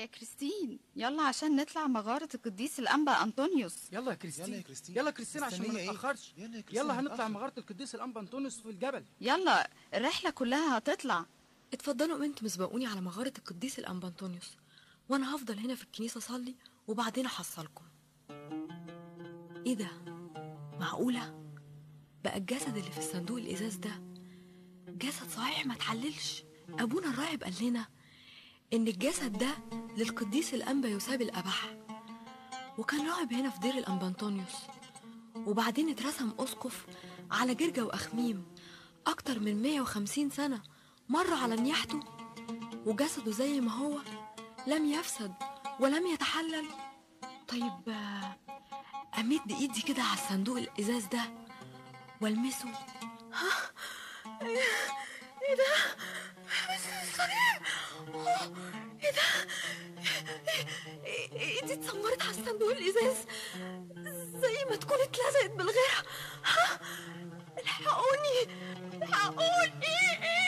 كريستين يلا عشان نطلع مغارة القديس الأنبا أنطونيوس يلا يا كريستين يلا يا كريستين. يلا كريستين عشان ما مستنية إيه؟ نتاخرش يلا يا كريستين، يلا هنطلع هنتأخر. مغاره القديس الانبا انطونيوس في الجبل يلا الرحلة كلها هتطلع اتفضلوا انتوا مسبقوني على مغارة القديس الأنبا أنطونيوس وأنا هفضل هنا في الكنيسة أصلي وبعدين أحصلكم إيه ده؟ معقولة؟ بقى الجسد اللي في الصندوق الإزاز ده جسد صحيح ما تحللش أبونا الراهب قال لنا إن الجسد ده للقديس الأنبا يوساب الأبح وكان راهب هنا في دير الأنبا أنطونيوس وبعدين اترسم أسقف على جرجة وأخميم أكتر من 150 سنة مر على نياحته وجسده زي ما هو لم يفسد ولم يتحلل طيب آه، أمد إيدي كده على الصندوق الإزاز ده والمسه ها ايه ده صريح ايه ده إيه- ايدي اتسمرت على الصندوق الازاز زي ما تكون اتلزقت بالغيره ها الحقوني الحقوني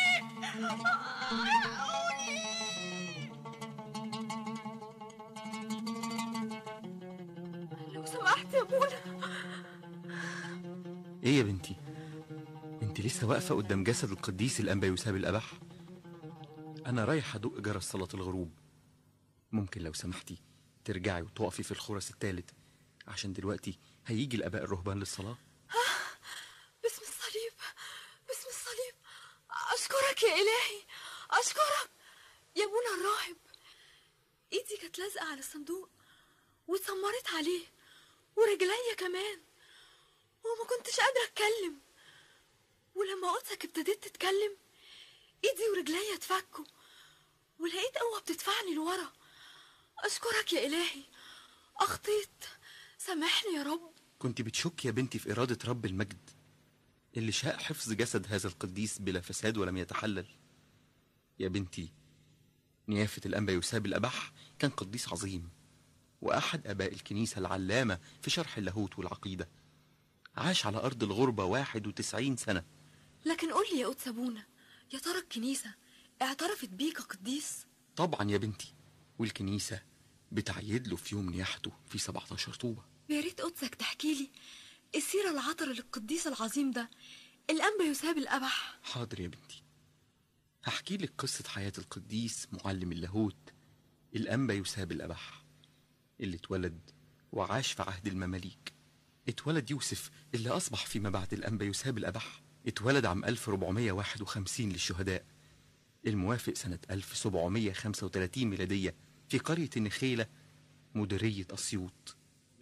الحقوني لو سمحت يا ابونا ايه يا بنتي انت لسه واقفه قدام جسد القديس الانبا يوساب الابح انا رايح ادق جرس صلاه الغروب ممكن لو سمحتي ترجعي وتقفي في الخرس الثالث عشان دلوقتي هيجي الاباء الرهبان للصلاه باسم الصليب باسم الصليب أشكرك يا إلهي أشكرك يا ابونا الراهب إيدي كانت لازقة على الصندوق واتسمرت عليه ورجليا كمان وما كنتش قادرة أتكلم ولما قدسك ابتديت تتكلم إيدي ورجليا اتفكوا ولقيت قوة بتدفعني لورا أشكرك يا إلهي أخطيت سامحني يا رب كنت بتشك يا بنتي في اراده رب المجد اللي شاء حفظ جسد هذا القديس بلا فساد ولم يتحلل يا بنتي نيافه الانبا يوساب الابح كان قديس عظيم واحد اباء الكنيسه العلامه في شرح اللاهوت والعقيده عاش على ارض الغربه 91 سنه لكن قول لي يا قدس ابونا يا ترى الكنيسة اعترفت بيه كقديس طبعا يا بنتي والكنيسة بتعيد له في يوم نياحته في 17 طوبة يا ريت قدسك تحكي لي السيرة العطرة للقديس العظيم ده الأنبا يساب الأبح حاضر يا بنتي هحكي لك قصة حياة القديس معلم اللاهوت الأنبا يوساب الأبح اللي اتولد وعاش في عهد المماليك اتولد يوسف اللي أصبح فيما بعد الأنبا يوساب الأبح اتولد عام 1451 للشهداء الموافق سنة 1735 ميلادية في قرية النخيلة مديرية أسيوط